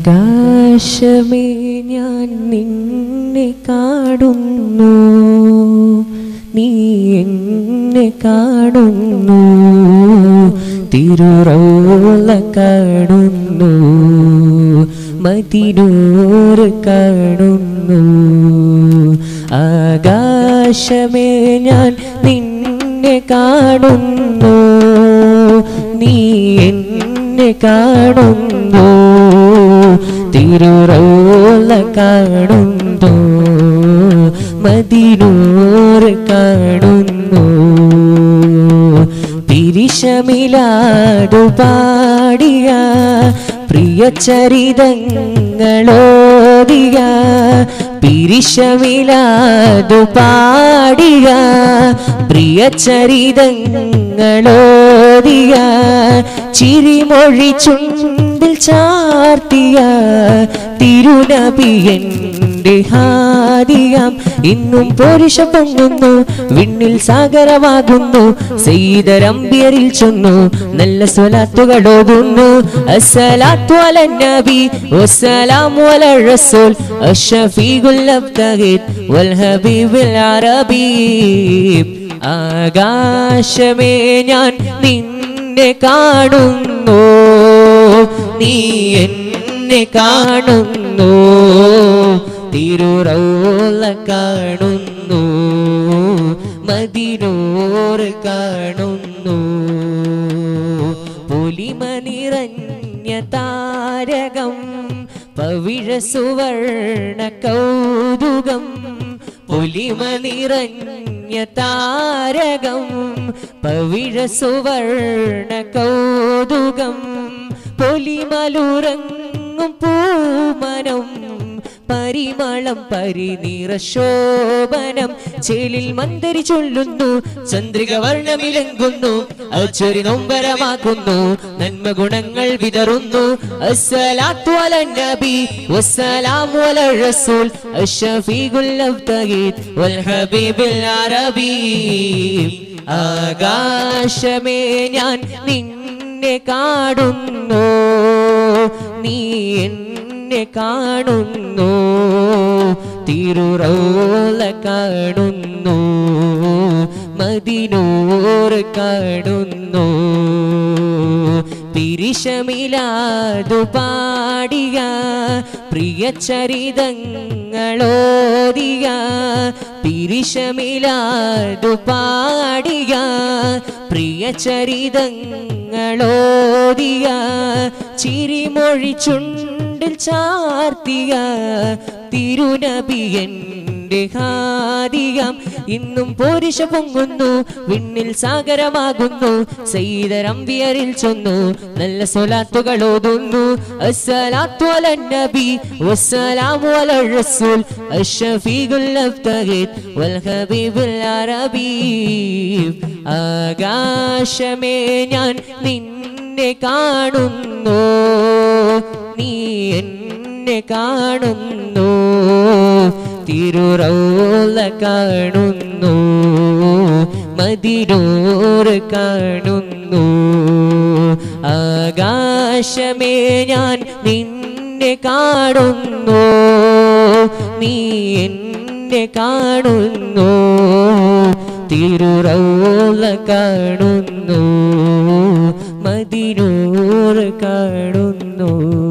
ആകാശമേ ഞാൻ നിന്നെ കാണുന്നു നീ എന്നെ കാണുന്നു തിരുറോല കാണുന്നു മതിനൂറ് കാണുന്നു ആകാശമേ ഞാൻ നിന്നെ കാണുന്നു നീ എന്നെ കാണുന്നു തിരുറോല കാണുന്നു മതിനൂറ് കാണുന്നു പിരിശമിലാതു പാടിയ പ്രിയ ചരിതങ്ങളോദിയ പിരിശമിലാതു പാടിയ പ്രിയ ചരിതങ്ങളോദിയ ചിരിമൊഴി ചുണ്ടിൽ ചാർത്തിയ തിരുനബിയന്റെ ഹാദിയാം ഇന്നും പോരിഷ പൊങ്ങുന്നു വിണ്ണിൽ സാഗരമാകുന്നു സെയ്തരമ്പിയറിൽ ചൊന്നു നല്ല സ്വലാത്തുകൾ ഓതുന്നു അസ്സലാത്തു അലൻ നബി വസ്സലാമു അല റസൂൽ അഷ്ഫീഖുൽ അബ്തഗീദ് വൽ ഹബീബുൽ അറബി ആകാശമേ ഞാൻ നിന്നെ കാണുന്നു നീ എന്നെ കാണുന്നു തിരുറോല കാണുന്നു മതിനോറ് കാണുന്നു പൊലിമ നിറഞ്ഞ താരകം പവിഴ സുവർണ കൗതുകം പൊലിമ നിറഞ്ഞ താരകം പവിഴ സുവർണ കൗതുകം പൊലിമലുറങ്ങും പൂമനം പരിമളം പരിനീറ ശോഭനം ചേലിൽ മന്ദരി ചൊല്ലുന്നു ചന്ദ്രിക വർണ്ണമിലങ്കുന്നു അച്ചൊരി നൊമ്പരമാക്കുന്നു നന്മ ഗുണങ്ങൾ വിതറുന്നു അസ്സലാത്തു അലൻ നബി വസ്സലാമു അല റസൂൽ അഷ്ഫീഖുൽ അബ്തഗീദ് വൽ ഹബീബുൽ അറബി ആകാശമേ ഞാൻ നിന്നെ കാണുന്നു നീ എന്നെ കാണുന്നു തിരുറോല കാണുന്നു മതിനൂറ് കാണുന്നു പിരിശമിലാതു പാടിയ പ്രിയ ചരിതങ്ങളോദിയ പിരിശമിലാതു പാടിയ പ്രിയ ചരിതങ്ങളോദിയ ചിരിമൊഴി ചുണ്ടിൽ ചാർത്തിയ തിരുനബിയന്റെ ഹാദിയം ഇന്നും പോരിശ പൊങ്ങുന്നു വിണ്ണിൽ സാഗരമാകുന്നു സൈതരംബിയറിൽ ചൊന്നു നല്ല സ്വലാത്തുകൾ ഓതുന്നു അസ്സലാത്തു അലൻ നബി വസ്സലാമു അല റസൂൽ അഷ്ഫീഖുൽ അബ്തഗീദ് വൽ ഹബീബുൽ അറബി ആകാശമേ ഞാൻ നിന്നെ കാണുന്നു നീ എന്നെ കാണുന്നു തിരുറോല കാണുന്നു മതിനൂറ് കാണുന്നു ആകാശമേ ഞാൻ നിന്നെ കാണുന്നു നീ എന്നെ കാണുന്നു തിരുറോല കാണുന്നു മതിനൂറ് കാണുന്നു